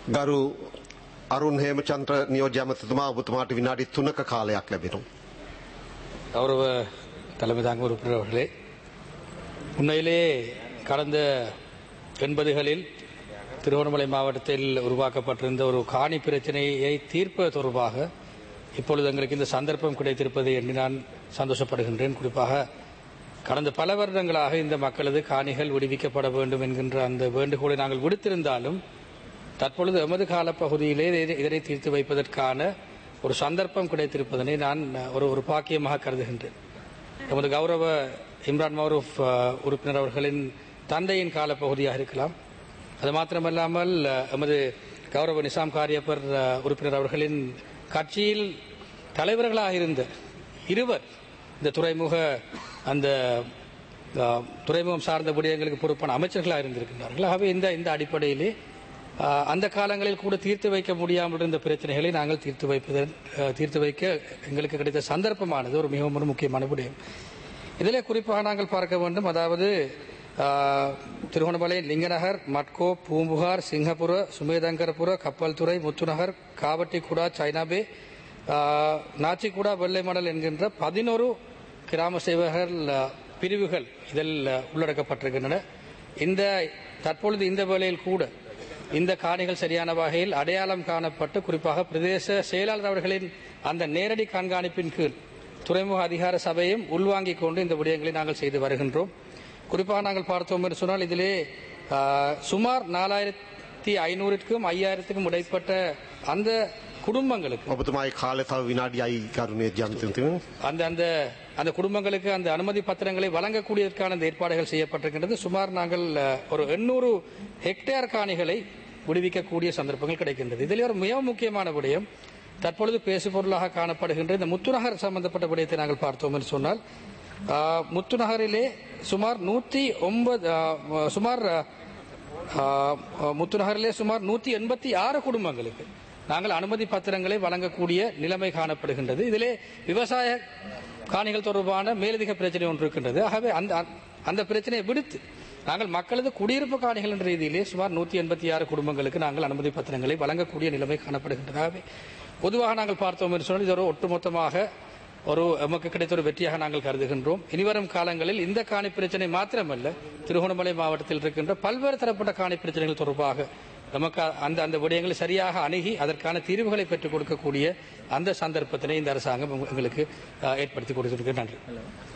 ගරු අරුන් හේමචන්ද්‍ර නියෝජ්‍ය ඇමතිතුමා ඔබතුමාට විනාඩි 3ක කාලයක් ලැබෙනවා. கௌரவ தலைமை தாங்க உறுப்பினர் அவர்களே உண்மையிலே கடந்த எண்பதுகளில் திருவண்ணாமலை மாவட்டத்தில் உருவாக்கப்பட்டிருந்த ஒரு காணி பிரச்சனையை தீர்ப்பது தொடர்பாக இப்பொழுது எங்களுக்கு இந்த சந்தர்ப்பம் கிடைத்திருப்பதை எண்ணி நான் சந்தோஷப்படுகின்றேன் குறிப்பாக கடந்த பல வருடங்களாக இந்த மக்களது காணிகள் விடுவிக்கப்பட வேண்டும் என்கின்ற அந்த வேண்டுகோளை நாங்கள் விடுத்திருந்தாலும் தற்பொழுது எமது காலப்பகுதியிலே இதை- இதனை தீர்த்து வைப்பதற்கான ஒரு சந்தர்ப்பம் கிடைத்திருப்பதனை நான் ஒரு ஒரு பாக்கியமாக கருதுகின்றேன் எமது கௌரவ இம்ரான் மௌரூப் அஹ், உறுப்பினர் அவர்களின் தந்தையின் காலப்பகுதியாக இருக்கலாம் அது மாத்திரமல்லாமல் அஹ், எமது கௌரவ நிசாம் காரியப்பர் அஹ், உறுப்பினர் அவர்களின் கட்சியில் தலைவர்களாக இருந்த இருவர் இந்த துறைமுக அந்த அஹ், துறைமுகம் சார்ந்த விடயங்களுக்கு பொறுப்பான அமைச்சர்களாக இருந்திருக்கின்றார்கள் ஆகவே இந்த இந்த அடிப்படையிலே அஹ், அந்த காலங்களில் கூட தீர்த்து வைக்க முடியாமல் இருந்த பிரச்சனைகளை நாங்கள் தீர்த்து வைப்பதன் அஹ், தீர்த்து வைக்க எங்களுக்கு கிடைத்த சந்தர்ப்பமானது ஒரு மிகவும் ஒரு முக்கியமான விடயம் இதிலே குறிப்பாக நாங்கள் பார்க்க வேண்டும் அதாவது ஆஹ், திருகோணமலை லிங்கநகர் மட்கோ பூம்புகார் சிங்கப்புர சுமேதங்கரபுர கப்பல்துறை முத்துநகர் காவட்டிக்குடா சைனாபே ஆஹ், நாச்சிக்குடா வெள்ளைமடல் என்கின்ற பதினோரு கிராம சேவகர் ஆஹ், பிரிவுகள் இதில் ஆஹ், உள்ளடக்கப்பட்டிருக்கின்றன இந்த தற்பொழுது இந்த வேளையில் கூட இந்த காணிகள் சரியான வகையில் அடையாளம் காணப்பட்டு குறிப்பாக பிரதேச செயலாளர் அவர்களின் அந்த நேரடி கண்காணிப்பின் கீழ் துறைமுக அதிகார சபையும் உள்வாங்கிக் கொண்டு இந்த விடயங்களை நாங்கள் செய்து வருகின்றோம் குறிப்பாக நாங்கள் பார்த்தோம் என்று சொன்னால் இதிலே ஆ, சுமார் நாலாயிரத்தி ஐநூறுக்கும் ஐயாயிரத்துக்கும் இடைப்பட்ட அந்த குடும்பங்களுக்கு ඔබතුමායි කාලය තව විනාඩියයි කරුණේ ජනතතුම. அந்த அந்த அந்த குடும்பங்களுக்கு அந்த அனுமதி பத்திரங்களை வழங்கக்கூடியதற்கான அந்த ஏற்பாடுகள் செய்யப்பட்டிருக்கின்றது சுமார் நாங்கள் அஹ், ஒரு எண்ணூறு ஹெக்டேர் காணிகளை விடுவிக்கக்கூடிய சந்தர்ப்பங்கள் கிடைக்கின்றது இதில் ஒரு மிக முக்கியமான விடயம் தற்பொழுது பேசுபொருளாக காணப்படுகின்ற இந்த முத்துநகர் சம்பந்தப்பட்ட விடயத்தை நாங்கள் பார்த்தோம் என்று சொன்னால் ஆஹ், முத்துநகரிலே சுமார் நூற்றி ஒன்பது ஆஹ், சுமார் ஆஹ், முத்துநகரிலே சுமார் நூற்றி எண்பத்தி ஆறு குடும்பங்களுக்கு நாங்கள் அனுமதி பத்திரங்களை வழங்கக்கூடிய நிலைமை காணப்படுகின்றது இதிலே விவசாய காணிகள் தொடர்பான மேலதிக பிரச்சனை ஒன்று இருக்கின்றது ஆகவே அந்த அந்த பிரச்சனையை விடுத்து நாங்கள் மக்களது குடியிருப்பு காணிகள் என்ற ரீதியிலே சுமார் நூற்றி எண்பத்தி ஆறு குடும்பங்களுக்கு நாங்கள் அனுமதி பத்திரங்களை வழங்கக்கூடிய நிலைமை காணப்படுகின்றது ஆகவே பொதுவாக நாங்கள் பார்த்தோம் என்று சொன்னால் இது ஒரு ஒட்டுமொத்தமாக ஒரு எமக்கு கிடைத்த ஒரு வெற்றியாக நாங்கள் கருதுகின்றோம் இனிவரும் காலங்களில் இந்த காணி பிரச்சனை மாத்திரமல்ல திருகோணமலை மாவட்டத்தில் இருக்கின்ற பல்வேறு தரப்பட்ட காணி பிரச்சனைகள் தொடர்பாக நமக்கு அந்த அந்த விடயங்களை சரியாக அணுகி அதற்கான தீர்வுகளை பெற்றுக் கொடுக்கக்கூடிய அந்த சந்தர்ப்பத்தினை இந்த அரசாங்கம் எங்களுக்கு அஹ், ஏற்படுத்தி கொடுத்திருக்கு நன்றி